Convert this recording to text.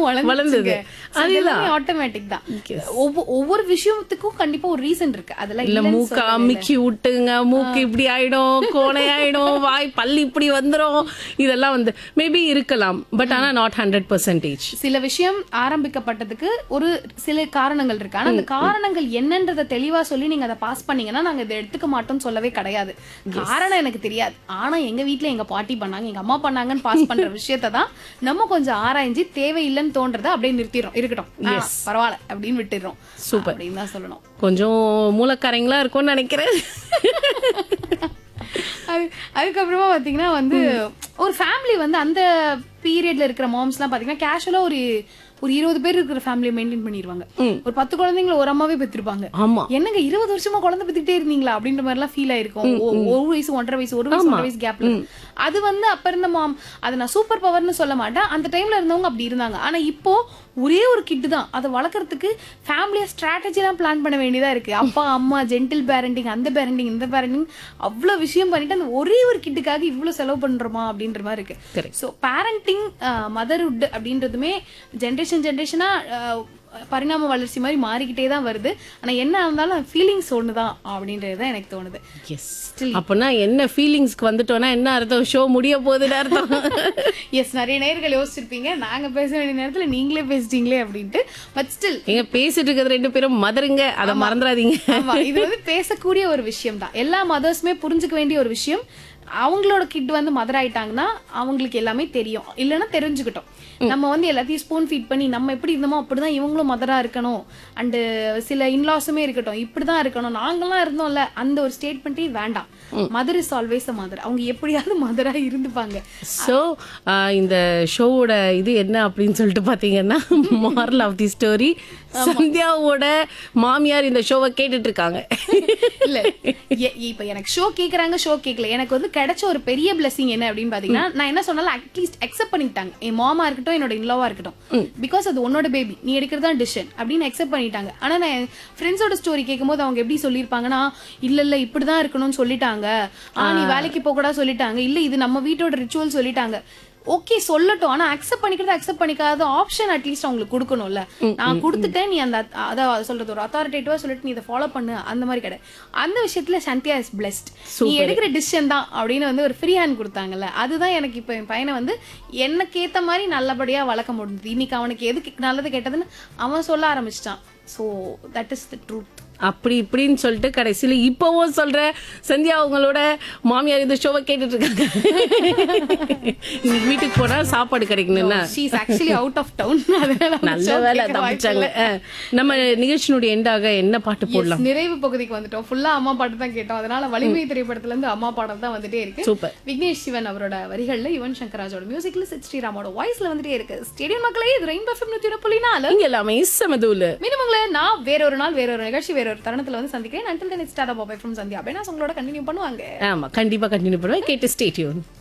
வளர்ந்தது. அதுதான். ஆட்டோமேட்டிக் தான் ஒவ்வொ- ஒவ்வொரு விஷயத்துக்கும் கண்டிப்பா ஒரு ரீசன் இருக்கு அதெல்லாம் இல்ல இல்லைன்னு மூக்க சொல்லவே இல்ல. அமுக்கி விட்டுங்க மூக்கு இப்படி ஆயிடும் கோணை ஆயிடும் வாய் பல்லு இப்படி வந்துரும் இதெல்லாம் வந்து மேபி இருக்கலாம் பட் ஆனா நாட் ஹண்ட்ரட் பர்சன்டேஜ் சில விஷயம் ஆரம்பிக்கப்பட்டதுக்கு ஒரு சில காரணங்கள் இருக்கு ஆனா அந்த காரணங்கள் என்னன்றத தெளிவா சொல்லி நீங்க அதை பாஸ் பண்ணீங்கன்னா நாங்க இதை எடுத்துக்க மாட்டோம்னு சொல்லவே கிடையாது காரணம் எனக்கு தெரியாது ஆனா எங்க வீட்ல எங்க பாட்டி பண்ணாங்க எங்க அம்மா பண்ணாங்கன்னு பாஸ் பண்ற விஷயத்தை தான் நம்ம கொஞ்சம் ஆராய்ஞ்சு தேவையில்லைன்னு தோன்றதை அப்படியே நிறுத்திடுறோம் இருக்கட்டும் ஆ, பரவாயில்ல அப்படின்னு விட்டுடுறோம் Super. அப்படின்னு தான் சொல்லணும் கொஞ்சம் மூலக்காரங்களா இருக்கும்னு நினைக்கிறேன் அது அதுக்கப்புறமா பாத்தீங்கன்னா வந்து ஒரு ஃபேமிலி வந்து அந்த பீரியட்ல இருக்கிற மாம்ஸ்லாம் பாத்தீங்கன்னா கேஷுவலா ஒரு ஒரு இருபது பேர் இருக்கிற ஃபேமிலியை மெயின்டைன் பண்ணிடுவாங்க ஒரு பத்து குழந்தைங்கள ஒரு அம்மாவே பெற்றிருப்பாங்க ஆமா என்னங்க இருபது வருஷமா குழந்தை பெத்துக்கிட்டே இருந்தீங்களா அப்படின்ற மாதிரி எல்லாம் ஃபீல் ஆயிருக்கும் ஒ- ஒரு வயசு ஒன்றரை வயசு ஒரு வயசு ஒன்றரை வயசு கேப்ல அது வந்து அப்ப இருந்த மாம் அதை நான் சூப்பர் பவர்னு சொல்ல மாட்டேன் அந்த டைம்ல இருந்தவங்க அப்படி இருந்தாங்க ஆனா இப்போ ஒரே ஒரு கிட்டு தான் அதை வளர்க்கறதுக்கு ஃபேமிலியா ஸ்ட்ராட்டஜி எல்லாம் பிளான் பண்ண வேண்டியதா இருக்கு அப்பா அம்மா ஜென்டில் பேரண்டிங் அந்த பேரண்டிங் இந்த பேரண்டிங் அவ்வளவு விஷயம் பண்ணிட்டு அந்த ஒரே ஒரு கிட்டுக்காக இவ்வளவு செலவு பண்றோமா அப்படின்ற மாதிரி இருக்கு Correct. ஸோ பேரண்டிங் மதர்ஹுட் அப்படின்றதுமே ஜென்ரேஷன் ஜென்ரேஷனா பரிணாம வளர்ச்சி மாதிரி மாறிக்கிட்டே தான் வருது ஆனா என்ன இருந்தாலும் ஃபீலிங்ஸ் ஒண்ணுதான் அப்படின்றது தான் எனக்கு தோணுது எஸ் அப்பனா என்ன ஃபீலிங்ஸ்க்கு வந்துட்டோம்னா என்ன அர்த்தம் ஷோ முடிய போகுதுன்னு அர்த்தம் எஸ் நிறைய நேர்கள் யோசிச்சிருப்பீங்க நாங்க பேச வேண்டிய நேரத்துல நீங்களே பேசிட்டீங்களே அப்படின்ட்டு பட் ஸ்டில் எங்க பேசிட்டு இருக்கிறது ரெண்டு பேரும் மதருங்க அதை மறந்துடாதீங்க ஆமா இது வந்து பேசக்கூடிய ஒரு விஷயம் தான் எல்லா மதர்ஸுமே புரிஞ்சுக்க வேண்டிய ஒரு விஷயம் அவங்களோட கிட் வந்து மதர் ஆயிட்டாங்கன்னா அவங்களுக்கு எல்லாமே தெரியும் இல்லைன்னா தெரிஞ்சுக்கிட்டோம் நம்ம வந்து எல்லாத்தையும் ஸ்பூன் ஃபீட் பண்ணி நம்ம எப்படி இருந்தோமோ அப்படிதான் இவங்களும் மதரா இருக்கணும் அண்டு சில இன்லாஸுமே இருக்கட்டும் இப்படிதான் இருக்கணும் நாங்களாம் இருந்தோம்ல அந்த ஒரு ஸ்டேட்மெண்ட்டே வேண்டாம் mother is always a mother அவங்க எப்படியாவது மதரா இருந்துப்பாங்க ஸோ இந்த ஷோவோட இது என்ன அப்படின்னு சொல்லிட்டு பார்த்தீங்கன்னா மாரல் ஆஃப் தி ஸ்டோரி சந்தியாவோட மாமியார் இந்த ஷோவை கேட்டுட்டு இருக்காங்க இல்ல எ- இப்ப எனக்கு ஷோ கேக்குறாங்க ஷோ கேக்கல எனக்கு வந்து கிடைச்ச ஒரு பெரிய பிளஸிங் என்ன அப்படின்னு பாத்தீங்கன்னா நான் என்ன சொன்னாலும் அட்லீஸ்ட் அக்செப்ட் பண்ணிட்டாங்க என் மாமா இருக்கட்டும் என்னோட இன்லோவா இருக்கட்டும் பிகாஸ் அது உன்னோட பேபி நீ எடுக்கிறதா டிசிஷன் அப்படின்னு அக்செப்ட் பண்ணிட்டாங்க ஆனா நான் என் ஃப்ரெண்ட்ஸோட ஸ்டோரி கேட்கும்போது அவங்க எப்படி சொல்லியிருப்பாங்கன்னா இல்ல இல்ல இப்படிதான் இருக்கணும்னு சொல்லிட்டாங்க ஆ நீ வேலைக்கு போக கூட சொல்லிட்டாங்க இல்ல இது நம்ம வீட்டோட ரிச்சுவல் சொல்லிட்டாங்க ஓகே சொல்லட்டும் ஆனா அக்செப்ட் பண்ணிக்கிறது அக்செப்ட் பண்ணிக்காத ஆப்ஷன் அட்லீஸ்ட் அவங்களுக்கு கொடுக்கணும்ல நான் கொடுத்துட்டேன் நீ அந்த அதான் சொல்றது ஒரு அத்தாரிட்டேட்டிவா சொல்லிட்டு நீ இதை ஃபாலோ பண்ணு அந்த மாதிரி கிடையாது அந்த விஷயத்துல சந்தியா இஸ் பிளெஸ்ட் நீ எடுக்கிற டிசிஷன் தான் அப்படின்னு வந்து ஒரு ஃப்ரீ ஹேண்ட் கொடுத்தாங்கல்ல அதுதான் எனக்கு இப்போ என் பையனை வந்து எனக்கு ஏத்த மாதிரி நல்லபடியா வளர்க்க முடியுது இன்னைக்கு அவனுக்கு எது நல்லது கெட்டதுன்னு அவன் சொல்ல ஆரம்பிச்சிட்டான் so that is the truth அப்படி இப்படின்னு சொல்லிட்டு கடைசியில இப்பவும் சொல்ற சந்தியா உங்களோட மாமியார் இந்த ஷோவை கேட்டுட்டு இருக்காங்க இன்னைக்கு வீட்டுக்கு போனா சாப்பாடு கிடைக்கணும்னா she is actually out of town நல்ல வேலை தப்பிச்சாங்க அஹ், நம்ம நிகழ்ச்சியினுடைய எண்டாக என்ன பாட்டு போடலாம் நிறைவு பகுதிக்கு வந்துட்டோம் ஃபுல்லா அம்மா பாட்டு தான் கேட்டோம் அதனால வலிமை திரைப்படத்துல இருந்து அம்மா பாடல் தான் வந்துட்டே இருக்கு சூப்பர் விக்னேஷ் சிவன் அவரோட வரிகள்ல யுவன் சங்கர் ராஜோட மியூசிக்ல சித் ஸ்ரீராமோட வாய்ஸ்ல வந்துட்டே இருக்கு ஸ்டேடியம் மக்களே இது ரெயின்போ எஃப்எம் நூத்தி புள்ளி நாலு இங்க எல்லாமே சமதூலு மீண்டும் உங்களை நான் வேறொரு நாள் வேறொரு நிகழ்ச்சி வேறொரு தருணத்துல வந்து சந்திக்கிறேன் until then it's tata bye bye from Sandhya அப்படின்னா உங்களோட கண்டினியூ பண்ணுவாங்க ஆமா கண்டிப்பா கண்டினியூ பண்ணுவேன் கேட்டு ஸ்டேட்யூன்